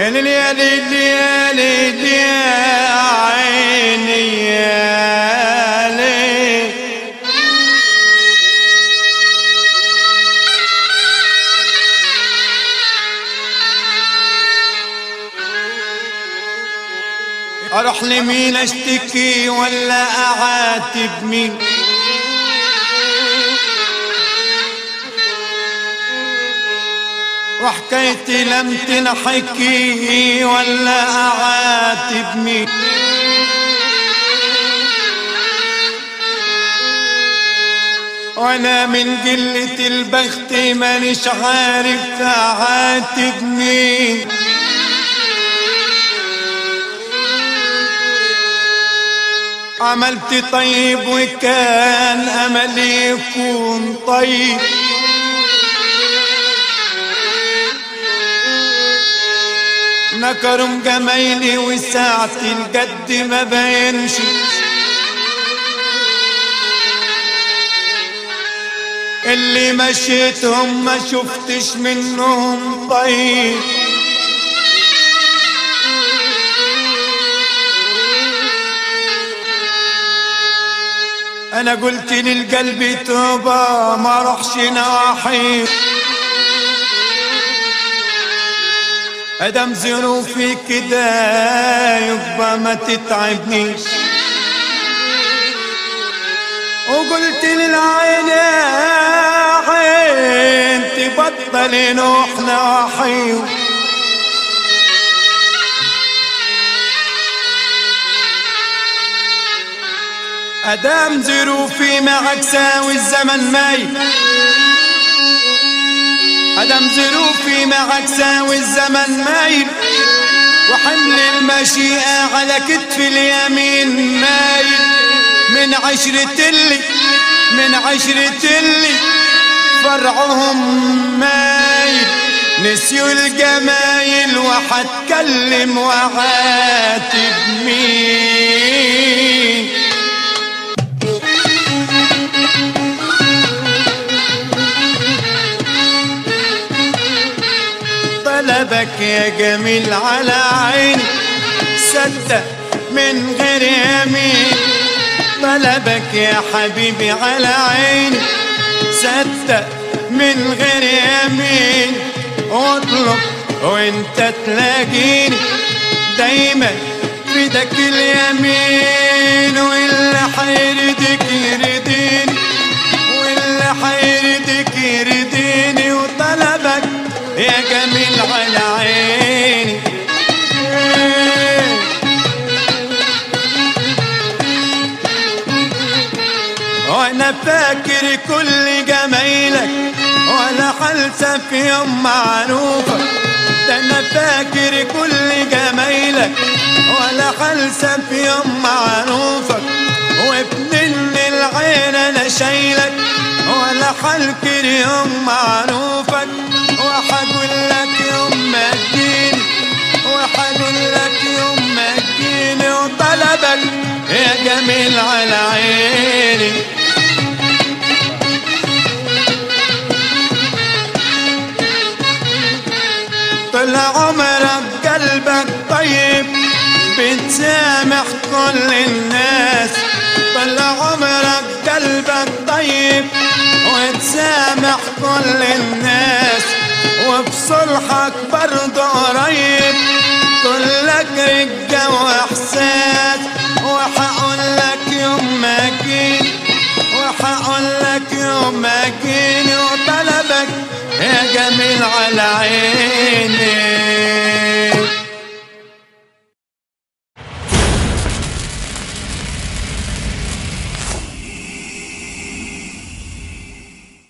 يا ليل يا ليل يا ليل يا عيني يا ليل اروح لمين اشتكي ولا اعاتب مين وحكايتي لم تنحكي ولا اعاتب مين وانا من قلة البخت مانيش عارف اعاتب مين عملت طيب وكان املي يكون طيب نكرم جمايلي وساعتي الجد ما بينش اللي مشيتهم ما شفتش منهم طيب انا قلت للقلب توبة ما روحش ناحي ادم ظروفي كده يبقى ما تتعبنيش وقلت للعين يا عين تبطل نوح ناحي ادام ظروفي معك ساوي الزمن ماي ادم ظروفي معك ساوي الزمن مايل وحمل المشيئة على كتف اليمين مايل من عشرة اللي من عشرة اللي فرعهم مايل نسيوا الجمايل وحتكلم وعاتب مين طلبك يا جميل على عيني صدق من غير يمين طلبك يا حبيبي على عيني صدق من غير يمين اطلب وانت تلاقيني دايما في ايدك اليمين واللي حيردك يرديني واللي حيردك يرديني وطلبك يا جميل على عيني وانا فاكر كل جمايلك ولا حلسة في يوم معروفة ده انا فاكر كل جمايلك ولا حلسة في يوم معروفك وابن العين انا شايلك ولا حلكر يوم معروفك وحقول لك يوم ما تجيني وحقول لك يوم ما تجيني وطلبك يا جميل على عيني طول عمرك قلبك طيب بتسامح كل الناس طول عمرك قلبك طيب وتسامح كل الناس وفي صلحك برضه قريب كلك رجة واحساس وحقول لك يوم ما جيني وحقول لك يوم ما جيني وطلبك يا جميل على عيني